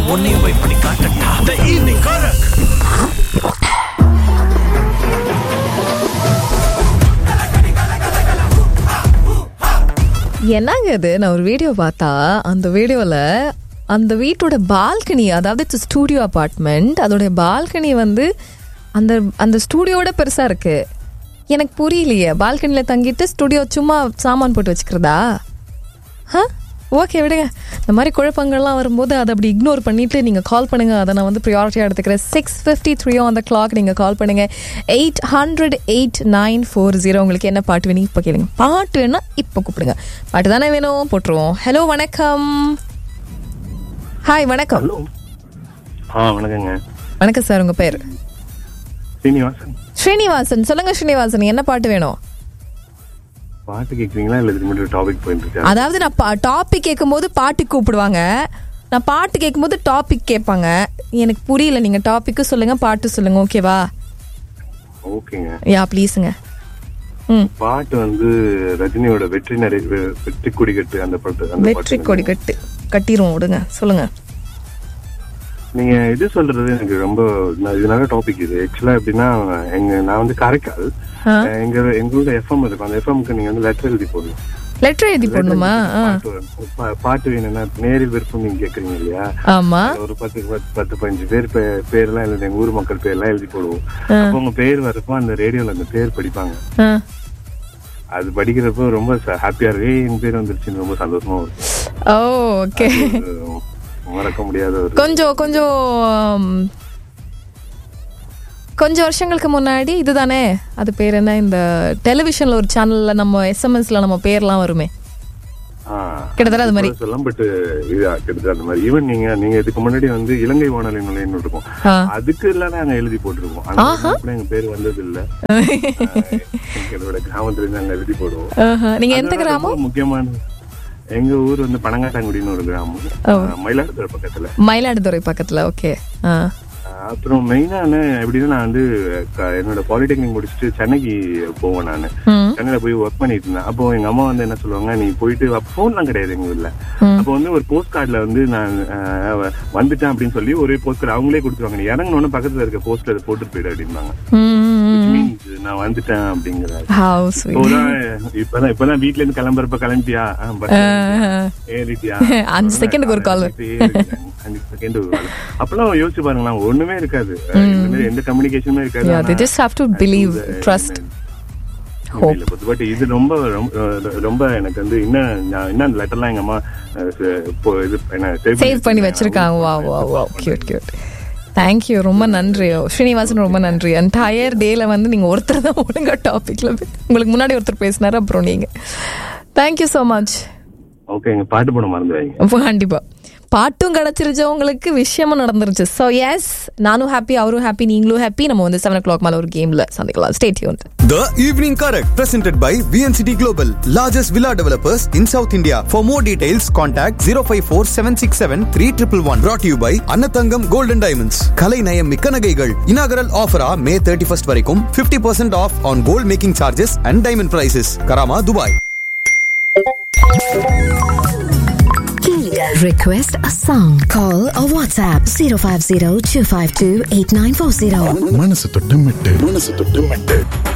உன்னையும் போய் பண்ணி காட்டட்டா த ஈவினிங் கரக் என்னங்க இது நான் ஒரு வீடியோ பார்த்தா அந்த வீடியோவில் அந்த வீட்டோட பால்கனி அதாவது இட்ஸ் ஸ்டூடியோ அப்பார்ட்மெண்ட் அதோடைய பால்கனி வந்து அந்த அந்த ஸ்டூடியோட பெருசாக இருக்கு எனக்கு புரியலையே பால்கனியில் தங்கிட்டு ஸ்டூடியோ சும்மா சாமான் போட்டு வச்சுக்கிறதா ஆ ஓகே விடுங்க இந்த மாதிரி குழப்பங்கள்லாம் வரும்போது அதை அப்படி இக்னோர் பண்ணிட்டு நீங்கள் கால் பண்ணுங்க அதை நான் வந்து ப்ரியாரிட்டியாக எடுத்துக்கிறேன் six fifty three on the clock நீங்கள் கால் பண்ணுங்க eight hundred eight nine four zero உங்களுக்கு என்ன பாட்டு வேணும் இப்போ கேளுங்க பாட்டு வேணா இப்போ கூப்பிடுங்க பாட்டு தானே வேணும் போட்டுருவோம் ஹலோ வணக்கம் ஹாய் வணக்கம் ஹலோ ஆ வணக்கங்க வணக்கம் சார் உங்கள் பேர் சீனிவாசன் ஸ்ரீனிவாசன் சொல்லுங்க ஸ்ரீனிவாசன் என்ன பாட்டு வேணும் பாட்டு கேட்குறீங்களா இல்லை இதுக்கு முன்னாடி டாபிக் போயிட்டு இருக்கா அதாவது நான் டாபிக் கேட்கும்போது பாட்டு கூப்பிடுவாங்க நான் பாட்டு கேட்கும்போது டாபிக் கேட்பாங்க எனக்கு புரியல நீங்க டாபிக்கு சொல்லுங்க பாட்டு சொல்லுங்க ஓகேவா ஓகேங்க யா ப்ளீஸுங்க ம் பாட்டு வந்து ரஜினியோட வெற்றி நடை வெ- வெற்றி கொடிக்கட்டு அந்த பாட்டு அந்த வெற்றி பாட்டு கொடி கட்டு கட்டிடுவோம் விடுங்க சொல்லுங்க நீங்க இது சொல்றது எனக்கு ரொம்ப நான் இது நல்ல டாபிக் இது ஆக்சுவலா எப்படின்னா எங்க நான் வந்து காரைக்கால் ஆ. எங்க எங்களோட எஃப்எம் இருக்கும் அந்த எஃப்எம்க்கு நீங்க வந்து லெட்டர் எழுதி போடணும் லெட்டர் எழுதி போடணுமா ஆ. பாட்டு வரும். பா- பாட்டு வேணும்னா நேரில் விருப்பம் நீங்க கேக்குறீங்க இல்லையா ஆமா ஒரு பத்து பத்து பத்து பதினஞ்சு பேர் பே- பேர்லாம் எழுதி எங்க ஊர் மக்கள் பேர்லாம் எழுதி போடுவோம் அப்போ உங்க பேர் வரப்போ அந்த ரேடியோல அந்த பேர் படிப்பாங்க ஆ. அது படிக்கிறப்போ ரொம்ப ஹாப்பியா இருக்கு "ஏய், என் பேர் வந்துருச்சுன்னு ரொம்ப சந்தோஷமா இருக்கு ஓ ஓகே ஒரு மறக்க முடியாத ஒரு கொஞ்சம் கொஞ்சம் ம், கொஞ்சம் வருஷங்களுக்கு முன்னாடி இதுதானே அது பேர் என்ன இந்த டெலிவிஷன்ல ஒரு சேனல்ல நம்ம எஸ்எம்எஸ்ல நம்ம பேர்லாம் வருமே ஆ, கிட்டத்தட்ட அது மாதிரி. சொல்லலாம் பட் இது கிட்டத்தட்ட அந்த மாதிரி ஈவன் நீங்க நீங்க இதுக்கு முன்னாடி வந்து இலங்கை வானொலி நிலையம் இருக்கும் ஆ. அதுக்கு எல்லாம் நாங்க எழுதி போட்டிருக்கோம் ஆனா அப்படி எங்க பேர் வந்தது இல்ல ஆ, எங்களோட கிராமத்துல இருந்து நாங்க எழுதி போடுவோம் ஆஹா. நீங்க எந்த அதனால கிராமம் ரொம்ப முக்கியமான எங்க ஊர் வந்து பனங்காட்டாங்குடின்னு ஒரு கிராமம் ஆ, மயிலாடுதுறை பக்கத்துல மயிலாடுதுறை பக்கத்துல ஓகே ஆ அப்புறம் மெயினா எப்படின்னா நான் வந்து க- என்னோட பாலிடெக்னிக் முடிச்சுட்டு சென்னைக்கு போவேன் நான் ம். சென்னையில போய் ஒர்க் பண்ணிட்டு இருந்தேன் அப்போ எங்க அம்மா வந்து என்ன சொல்லுவாங்க நீ போயிட்டு போன்லாம் கிடையாது எங்க ஊர்ல அப்போ வந்து ஒரு போஸ்ட் கார்டுல வந்து நான் அஹ், வந்துட்டேன் அப்படின்னு சொல்லி ஒரு போஸ்ட் கார்டு அவங்களே கொடுத்துருவாங்க நீ இறங்கணும்னு பக்கத்துல இருக்க போஸ்ட்ல அதை போட்டு போயிடு அப்படிம்பாங்க Which means நான் வந்துட்டேன் அப்படிங்கிறாரு ஹவு ஸ்வீட் இப்போதான் இப்பதான் இப்பதான் வீட்ல இருந்து கிளம்புறப்ப கிளம்பிட்டியா ஆ, bus ஏறிட்டியா அஞ்சு செகண்டுக்கு ஒரு call. அஞ்சு செகண்ட் ஒரு call. அப்பெல்லாம் யோசிச்சு பாருங்களேன் ஒண்ணுமே இருக்காது இந்த மாதிரி எந்த கம்யூனிகேஷனுமே இருக்காது Yeah, they ஆனா, just have to believe, trust, hope. But இது ரொம்ப ரொம்ப- ரொம்ப எனக்கு வந்து இன்னும் நான் இன்னும் அந்த லெட்டர்லாம் எங்க அம்மா அஹ், ச- இப்போ இது என்ன சேவ் பண்ணி வச்சிருக்காங்க வா வா வா கியூட் கியூட் தேங்க்யூ ரொம்ப நன்றி ஸ்ரீனிவாசன் ரொம்ப நன்றி என்டையர் டேல வந்து நீங்க ஒருத்தர் தான் ஒழுங்கா டாபிக்ல உங்களுக்கு முன்னாடி ஒருத்தர் பேசினாரு அப்புறம் நீங்க தேங்க்யூ ஸோ மச் ஓகே எங்க பாட்டு போட மறந்துடாதீங்க கண்டிப்பா பாட்டும் கிடைச்சிருச்சு உங்களுக்கு விஷயமும் நடந்துருச்சு ஸோ எஸ் நானும் ஹாப்பி அவரும் ஹாப்பி நீங்களும் ஹாப்பி நம்ம வந்து செவன் ஓ கிளாக் மேல ஒரு கேம்ல சந்திக்கலாம் ஸ்டேட் யூன் The Evening Correct, presented by VNCT Global, largest villa developers in South India. For more details, contact 054 767 3111. Brought to you by Annathangam Gold and Diamonds. Kalai Nayam Mikka Nagaigal. Inaugural offer ah May 31st வரைக்கும் 50% off on gold making charges and diamond prices. Karama, Dubai. Request a song. Call or WhatsApp 050 252 8940. மனசு தொட்டு மெட்டு மனசு தொட்டு மெட்டு